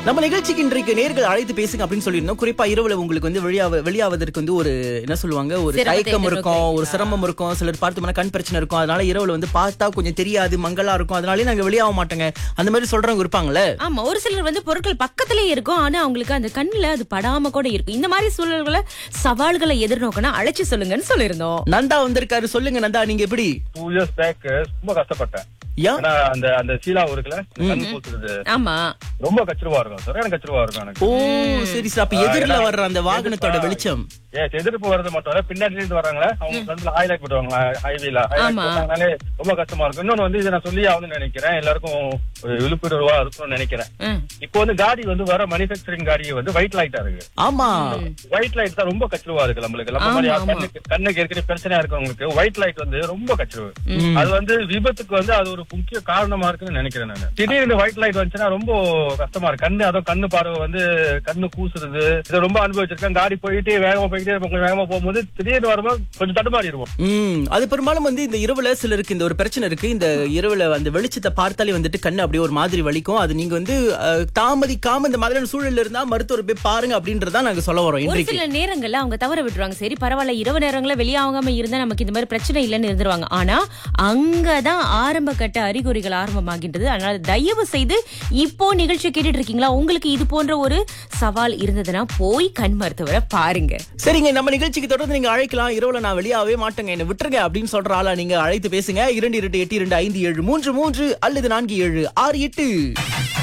நம்ம நிகழ்ச்சிக்கு இன்றைக்கு நேர்கள் அழைத்து பேசுங்க அப்படின்னு சொல்லியிருந்தோம் குறிப்பா இரவுல உங்களுக்கு வந்து வெளியாவ வெளியாவதற்கு வந்து ஒரு என்ன சொல்லுவாங்க ஒரு சிரமத்தை தயக்கம் இருக்கும் ஒரு எதிர்நோக்குறீங்களா? சிரமம் இருக்கும் சிலர் பார்த்தோம்னா கண் பிரச்சனை இருக்கும் அதனால இரவுல வந்து பார்த்தா கொஞ்சம் தெரியாது மங்களா இருக்கும் அதனாலே நாங்க வெளியாக மாட்டோங்க அந்த மாதிரி சொல்றவங்க இருப்பாங்கல்ல ஆமா ஒரு சிலர் வந்து பொருட்கள் பக்கத்திலேயே இருக்கும் ஆனா அவங்களுக்கு அந்த கண்ணுல அது படாம கூட இருக்கும் இந்த மாதிரி சூழல்களை சவால்களை எதிர்நோக்கனா அழைச்சு சொல்லுங்கன்னு சொல்லியிருந்தோம் நந்தா வந்திருக்காரு சொல்லுங்க நந்தா நீங்க எப்படி டூ இயர்ஸ் பேக் ரொம்ப கஷ்டப்பட்டேன் ஏன் ஏன்னா அந்த அந்த சீலா இருக்குல்ல கண் பூசுறது ஆமா ரொம்ப கச்சிருவா இருக்கும் சரியான கச்சிருவா இருக்கும் எனக்கு ஓ சரி சார் அப்ப எதிரில வர்ற அந்த வாகனத்தோட வெளிச்சம் ஏ எதிர்ப்பு வர்றது மட்டும் இல்ல பின்னாடி இருந்து வர்றாங்களே அவங்க ஃப்ரண்ட்ல ஹைலைட் பண்ணுவாங்களா ஹைவேல ஆமா. ஹைலைட் ரொம்ப கஷ்டமா இருக்கும் இன்னொன்னு வந்து இதை நான் சொல்லி ஆகணும்னு நினைக்கிறேன் எல்லாருக்கும் ஒரு விழிப்புணர்வா இருக்கும்னு நினைக்கிறேன் ம். இப்போ வந்து காடி வந்து வர மேனுஃபேக்சரிங் காடி வந்து ஒயிட் லைட்டா இருக்கு ஆமா ஒயிட் லைட் தான் ரொம்ப கச்சிருவா இருக்கு நம்மளுக்கு நம்ம மாதிரி ஆமா, ஆமா. கண்ணுக்கு கண்ணுக்கு ஏற்கனவே பிரச்சனையா இருக்கவங்களுக்கு ஒயிட் லைட் வந்து ரொம்ப கச்சிருவு அது வந்து விபத்துக்கு வந்து அது ஒரு முக்கிய காரணமா இருக்குன்னு நினைக்கிறேன் நான் திடீர்னு ஒயிட் லைட் வந்துச்சுன்னா ரொம்ப கஷ்டமா இருக்கு கண்ணு அதுவும் கண்ணு பார்வை வந்து கண்ணு கூசுறது இதை ரொம்ப அனுபவிச்சிருக்கேன் காடி போயிட்டு வேகமா போயிட்டே இருப்போம் கொஞ்சம் வேகமா போகும்போது திடீர்னு வரும்போது கொஞ்சம் தடுமாறிடுவோம் ம் அது பெரும்பாலும் வந்து இந்த இரவுல சிலருக்கு இந்த ஒரு பிரச்சனை இருக்கு இந்த இரவுல அந்த வெளிச்சத்தை பார்த்தாலே வந்துட்டு கண்ணு அப்படியே ஒரு மாதிரி வலிக்கும் அது நீங்க வந்து அஹ், தாமதிக்காம இந்த மாதிரியான சூழல்ல இருந்தா மருத்துவர் போய் பாருங்க அப்படின்றத நாங்க சொல்ல வரோம் ஒரு இன்றைக்கு சில நேரங்கள்ல அவங்க தவற விட்டுருவாங்க சரி பரவாயில்ல இரவு நேரங்கள்ல வெளியாகாம இருந்தா நமக்கு இந்த மாதிரி பிரச்சனை இல்லைன்னு இருந்துருவாங்க ஆனா அங்கதான் ஆரம்ப கட்ட அறிகுறிகள் ஆரம்பமாகின்றது அதனால தயவு செய்து இப்போ நிகழ்ச்சி கேட்டுட்டு இருக்கீங்களா உங்களுக்கு இது போன்ற ஒரு சவால் இருந்ததுன்னா போய் கண் மருத்துவரை பாருங்க சரிங்க நம்ம நிகழ்ச்சிக்கு தொடர்ந்து நீங்க அழைக்கலாம் இரவுல நான் வெளியாகவே மாட்டேங்க என்ன விட்டுருங்க அப்படின்னு சொல்ற ஆளா நீங்க அழைத்து பேசுங்க இரண்டு இரண்டு எட்டு இரண்டு ஐந்து ஏழு மூன்று மூன்று அல்லது நான்கு ஏழு ஆறு எட்டு